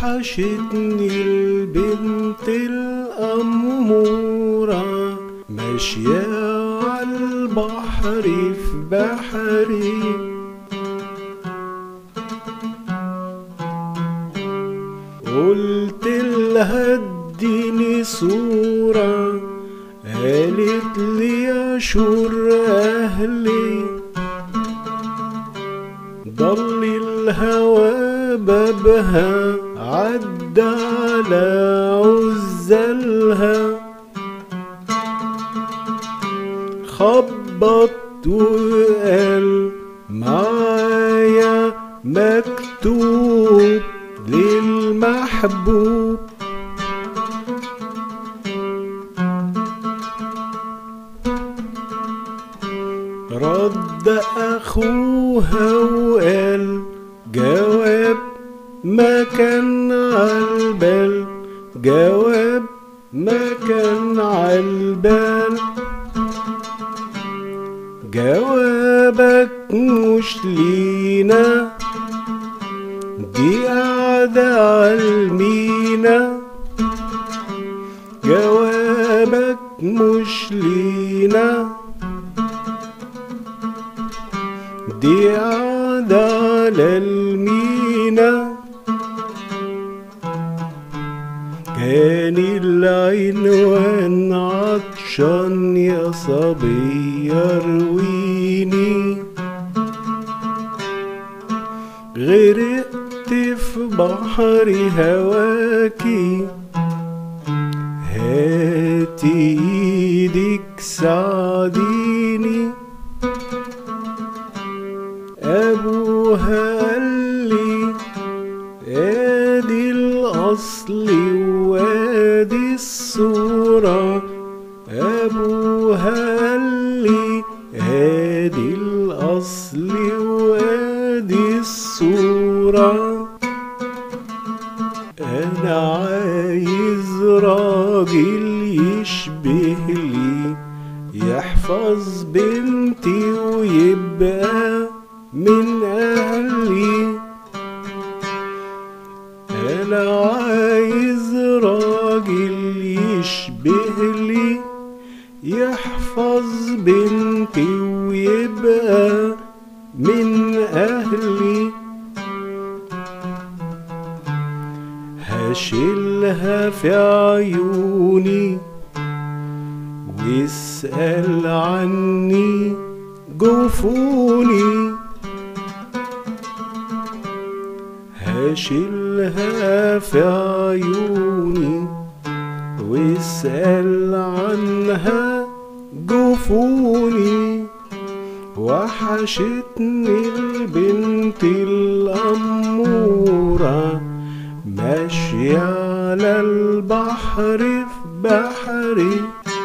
وحشتني البنت الأمورة ماشية عالبحر في بحري قلت لها اديني صورة قالت لي اشور اهلي ضل الهوى بابها عدى على عزلها خبط وقال معايا مكتوب للمحبوب رد اخوها وقال جواب ما كان عالبال جواب ما كان عالبال جوابك مش لينا دي قاعدة عالمينا جوابك مش لينا دي قاعدة على المينا كان العنوان عطشان يا صبي رويني غرقت في بحر هواكي هاتي ايدك ساعديني ابوها قالي ادي الاصل وادي الصورة ابوها قالي ادي الاصل وادي الصورة انا عايز راجل يشبه لي يحفظ بنتي ويبقى من اهلي انا عايز راجل يشبه لي يحفظ بنتي ويبقى من اهلي هشيلها في عيوني واسأل عني جفوني هشيلها في عيوني واسأل عنها جفوني وحشتني البنت الأمورة ماشية على البحر في بحري